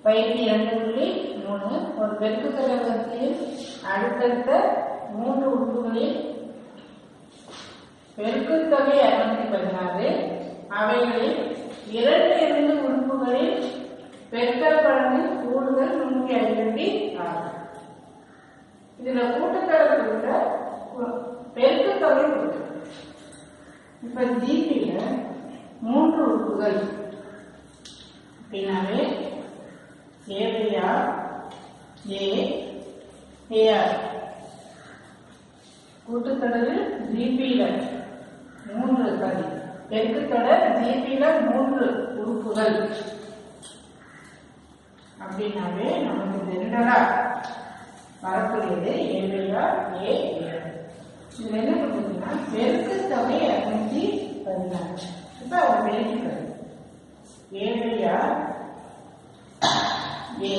பயிற்சி இரண்டு புள்ளி மூணு ஒரு பெருக்குத்தொகை வரிசையில் அடுத்தடுத்த மூன்று உறுப்புகளில் பெருக்குத்தொகை இருநூத்தி பதினாறு அவைகளில் இரண்டு இருந்து உறுப்புகளில் பெருக்கல் பலனின் கூடுதல் நூற்றி ஐம்பத்தி ஆறு இதுல கூட்டுத்தொகை கொடுத்த பெருக்குத்தொகை கொடுத்து இப்ப ஜிபியில மூன்று உறுப்புகள் அப்படின்னாவே ஏபிஆர் ஏ ஏஆர் கூட்டுத்தொடரில் ஜிபியில மூன்று சரி பெருக்குத்தொடர் ஜிபியில மூன்று உறுப்புகள் அப்படின்னாவே நமக்கு ஜெனரலா வரக்கூடியது ஏபிஆர் ஏ ஏஆர் இதுல என்ன பண்ணுறதுன்னா பெருக்கு தொகை இரநூத்தி பதினாறு இப்ப அவர் பெருக்கிறது ஏபிஆர் ஏ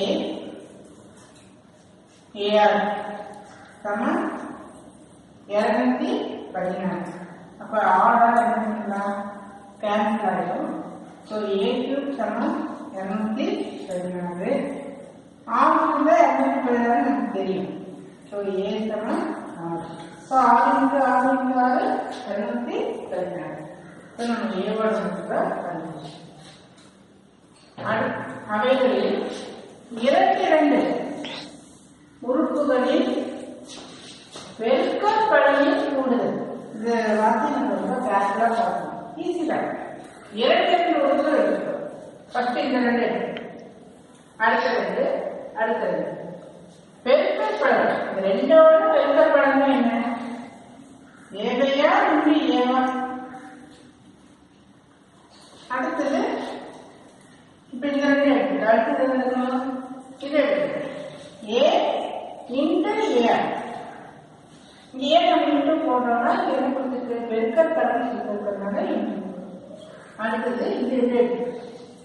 ஏஆர் சமம் இரநூத்தி பதினாறு அப்ப ஆர்டர் என்ன பண்ணலாம் கேன்சல் ஆயிடும் ஸோ ஏ கியூப் சமம் இரநூத்தி பதினாறு ஆறுல இரநூத்தி பதினாறு நமக்கு தெரியும் ஸோ ஏ சமம் ஆறு ஸோ ஆறு இன்ட்டு ஆறு இன்ட்டு ஆறு இரநூத்தி பதினாறு இப்போ நம்ம ஏவோட மட்டும் கண்டுபிடிச்சோம் அடு- அவைகளில் இரண்டு இரண்டு உறுப்புகளில் பெருக்கல் படையில் கூடுதல் இந்த வார்த்தை நம்ம ரொம்ப கேர்ஃபுல்லா பார்க்கணும் ஈஸி தான் இரண்டு இரண்டு உறுப்புகள் எடுத்துக்கோ ஃபர்ஸ்ட் இந்த ரெண்டு எடுத்துக்கோ. அடுத்த ரெண்டு அடுத்த ரெண்டு பெருக்கல் படம் இந்த ரெண்டோட பெருக்கல் படம்னா என்ன ஏவையா இன்றி ஏவா அடுத்தது இப்ப இந்த ரெண்டு எடுத்துக்கோ அடுத்தது என்ன இருக்கணும் இதை எடுத்துக்கோ ஏ இன்டு ஏஆர் இங்க ஏன் நம்ம இன்டு போடுறோம்னா இங்க என்ன கொடுத்துருக்கு பெருக்கல் படம் இருக்கிறதுனால இன்டு அடுத்தது இது ரெண்டு எடுத்துக்கோ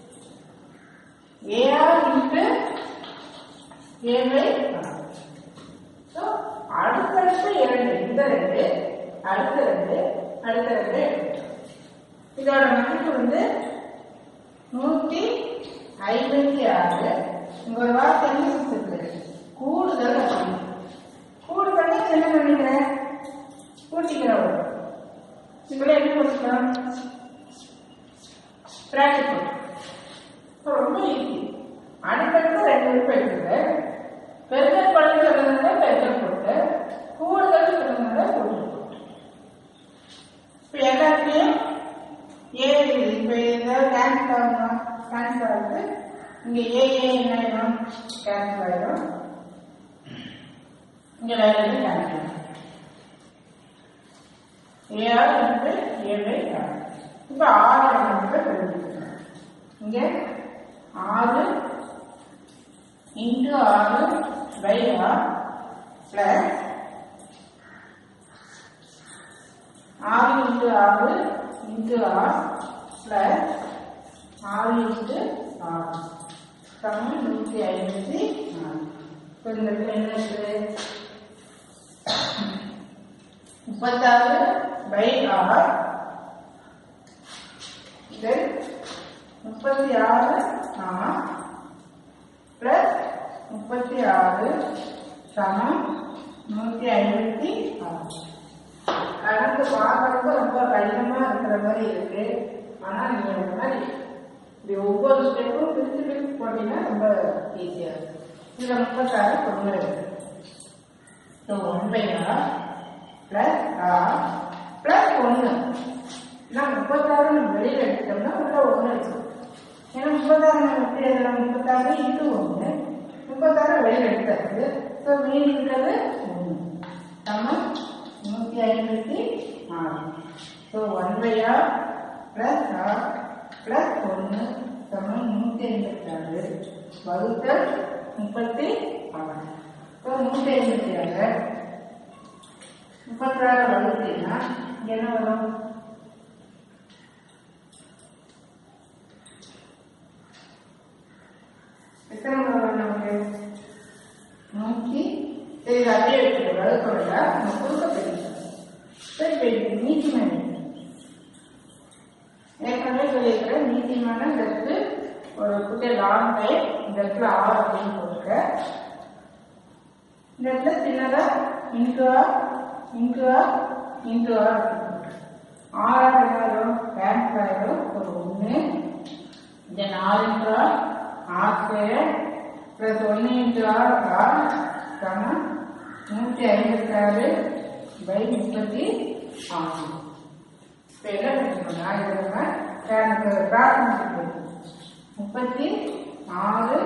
ஏஆர் இன்டு ஏவை ஸோ அடுத்தடுத்து இரண்டு இந்த ரெண்டு அடுத்த ரெண்டு அடுத்த ரெண்டு இதோட மதிப்பு வந்து நூத்தி ஐம்பத்தி ஆறு இங்க ஒரு வார்த்தை என்ன கொடுத்துருக்கு கூடுதல் அப்படின்னு கூடுதல் என்ன பண்ணிக்கிறேன் கூட்டிக்கிறோம் இதுல என்ன கொடுக்கலாம் பிராக்கெட் போட்டு இப்போ ரொம்ப ஈஸி அடுத்தடுத்து ரெண்டு உறுப்பு எடுத்துக்க பெருக்கல் படம் சொல்லுறதுனால பெருக்கல் போட்டு கூடுதல் சொல்லுறதுனால கூடுதல் போட்டு இப்போ எல்லாத்தையும் ஏ இருக்குது இப்போ ஏதாவது கேன்சல் ஆகணும் கேன்சல் ஆகுது இங்கே ஏ ஏ என்ன ஆயிடும் கேன்சல் ஆயிடும் இங்கே வேற எதுவும் கேன்சல் ஆகும் ஏஆர் வந்து ஏழை ஆறு இப்போ ஆறு மட்டும் தெரிஞ்சுக்கணும் இங்கே ஆறு இன்டு ஆறு பை ஆர் பிளஸ் ஆறு இன்டு ஆறு இன்டு ஆர் பிளஸ் ஆறு இன்டு ஆறு சமம் நூற்றி ஐம்பத்தி நாலு இப்போ இந்த இடத்துல என்ன இருக்குது முப்பத்தாறு பை ஆர் இது முப்பத்தி ஆறு ஆர் பிளஸ் முப்பத்தி ஆறு சமம் நூற்றி ஐம்பத்தி ஆறு கணக்கு பார்க்கறது ரொம்ப கடினமா இருக்கிற மாதிரி இருக்கு ஆனா நீங்க இந்த மாதிரி இப்படி ஒவ்வொரு ஸ்டெப்பும் பிரிச்சு பிரிச்சு போட்டீங்கன்னா ரொம்ப ஈஸியா இருக்கு இதுல முப்பத்தாறு கொண்டு இருக்கு so one by r plus r plus ஒன்று நான் முப்பத்தாறு நம்ம வெளியில எடுத்துட்டோம்னா உள்ள ஒன்று இருக்கு ஏன்னா முப்பத்தாறு நம்ம எப்படி எழுதலாம் முப்பத்தாறு இன்ட்டு ஒன்று முப்பத்தாறு வெளியில எடுத்தாச்சு ஸோ மீதி இருக்கிறது ஒன்று சமம் நூற்றி ஐம்பத்தி ஆறு so one by r plus r plus ஒன்று சமம் நூற்றி ஐம்பத்தி ஆறு வகுத்தல் முப்பத்தி ஆறு ஸோ நூற்றி ஐம்பத்தி ஆறு முப்பத்தாறு வகுத்தீங்கன்னா இங்க என்ன வரும் எத்தனை வரும் நமக்கு நூற்றி சரி இது அப்படியே வச்சுக்கோ வகுக்கவில்லை நம்ம கொடுக்க தெரியும் சரி போய் நீதிமன்றம் ஏற்கனவே சொல்லியிருக்கிறேன் நீதிமான கருத்து ஒரு புதிய லாங் டைம் இந்த இடத்துல ஆர் அப்படின்னு போட்டுக்க இந்த இடத்துல சின்னதா into r into r into r ஆறாவது என்ன வரும் கேன்சல் ஆயிடும் ஒரு ஒன்று இந்த நாலு into r r square plus ஒன்று இன்டு ஆர் ஆர் சமம் நூற்றி ஐம்பத்தாறு பை முப்பத்தி ஆறு இப்போ என்ன பண்ணிக்கணும்னா இது நம்ம எனக்கு பிரார்த்தனை முப்பத்தி ஆறு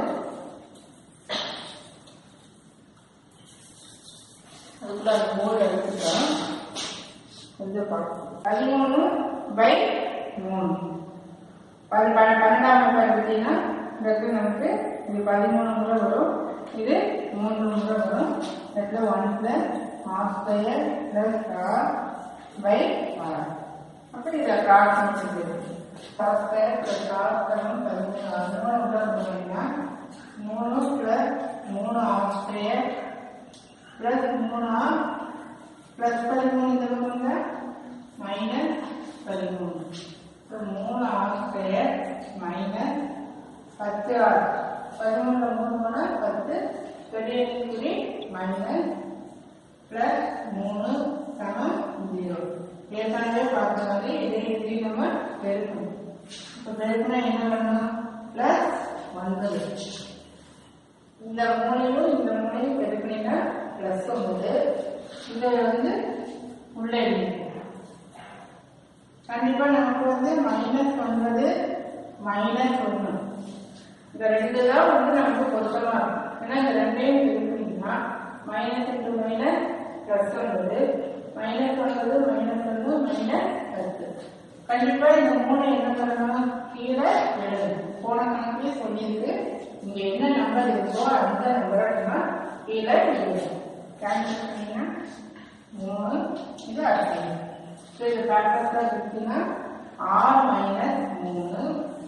அதுக்குள்ள அந்த மூணு எடுத்துட்டோம் கொஞ்சம் பார்க்கணும் பதிமூணு பை மூணு பதி ப பன்னெண்டாம் நம்பர் பார்த்தீங்கன்னா இந்த இடத்துல நமக்கு இது பதிமூணு முறை வரும் இது மூன்று முறை வரும் இந்த இடத்துல one plus r square plus r by r அப்போ இதை கிராஸ் பண்ணிட்டு r square plus r square பதிமூணு ஆறு மூணு முறை வந்தீங்கன்னா மூணு பிளஸ் மூணு ஆர் ஸ்கொயர் பிளஸ் மூணு ஆர் பிளஸ் பதிமூணு இந்த பக்கம்ல மைனஸ் பதிமூணு இப்போ மூணு ஆர் ஸ்கொயர் மைனஸ் பத்து ஆர் பதிமூணுல மூணு போனால் பத்து பெரிய குறி மைனஸ் பிளஸ் மூணு சமம் ஜீரோ ஏற்கனவே பார்த்த மாதிரி இதே இப்படி நம்ம பெருக்கணும் இப்போ பெருக்கினா என்ன பண்ணணும் பிளஸ் ஒன்பது இந்த மூணையும் இந்த மூணையும் பெருக்கினீங்கன்னா பிளஸ் ஒன்பது இதை வந்து உள்ளே எழுதிக்கணும் கண்டிப்பா நமக்கு வந்து மைனஸ் ஒன்பது மைனஸ் ஒன்று இந்த ரெண்டு தான் வந்து நமக்கு பொருத்தமா இருக்கும் ஏன்னா இந்த ரெண்டையும் பெருக்கினீங்கன்னா மைனஸ் இன்டு மைனஸ் பிளஸ் ஒன்பது மைனஸ் ஒன்பது மைனஸ் ஒன்று மைனஸ் பத்து கண்டிப்பா இந்த மூணு என்ன பண்ணணும் கீழே எழுதணும் போன கணக்குலயே சொல்லியிருக்கு இங்க என்ன நம்பர் இருக்கோ அந்த நம்பரை நம்ம கீழே எழுதணும் கேன்சல் பண்ணீங்கன்னா மூணு இது அடுத்தது ஸோ இது ஃபேக்டர்ஸாக இருக்குன்னா ஆறு மைனஸ் மூணு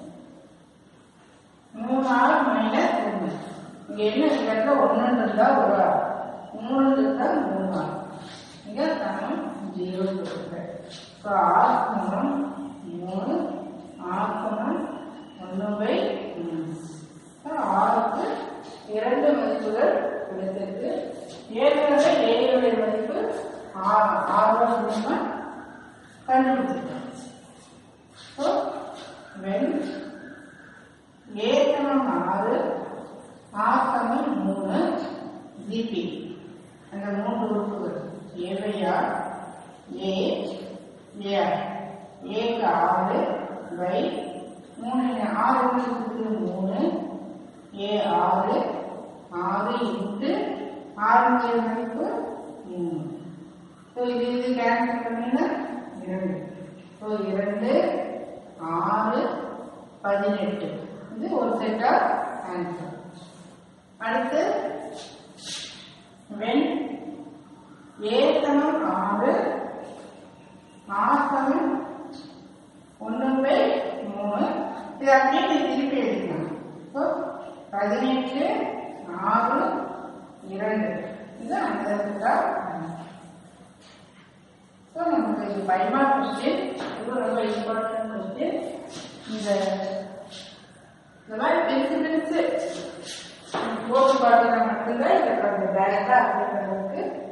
மூணு ஆறு மைனஸ் ஒன்று இங்கே என்ன இந்த இடத்துல ஒன்று இருந்தால் ஒரு ஆறு மூணு இருந்தால் மூணு ஆறு இங்கே சமம் ஜீரோ கொடுக்குற ஸோ ஆறு சமம் மூணு ஆறு சமம் ஒன்று பை மூணு ஸோ ஆறுக்கு இரண்டு மதிப்புகள் கிடைத்திருக்கு ஏற்கனவே ஏழுடைய மதிப்பு ஆறு ஆறு மூலமா கண்டுபிடிச்சிருக்கோம் ஸோ வென் ஏ சமம் ஆறு ஆர் சமம் மூணு ஜிபி அந்த மூன்று உறுப்புகள் a by r a ar ஏக்கு ஆறு பை மூணு ஆறு இருக்குது மூணு ஏ ஆறு ஆறு இன்ட்டு ஆறு மதிப்பு மூணு ஸோ இது இது கேன்சல் பண்ணீங்கன்னா இரண்டு ஸோ இரண்டு ஆறு பதினெட்டு இது ஒரு செட் ஆஃப் ஆன்சர் அடுத்து வென் ஏ சமம் ஆறு ஆர் சமம் ஒன்று பை மூணு இது அப்படியே நீ திருப்பி எழுதிக்கலாம் ஸோ பதினெட்டு ஆறு இரண்டு இது அந்த செட் ஆஃப் ஆன்சர் ஸோ நமக்கு இது பயமா கொஸ்டின் இது ரொம்ப இம்பார்ட்டன்ட் கொஸ்டின் இந்த இந்த மாதிரி பெருசு பெருசு போட்டு பார்த்தா மட்டும்தான் இதை கொஞ்சம் டேரக்டாக அப்ளை பண்ணுறதுக்கு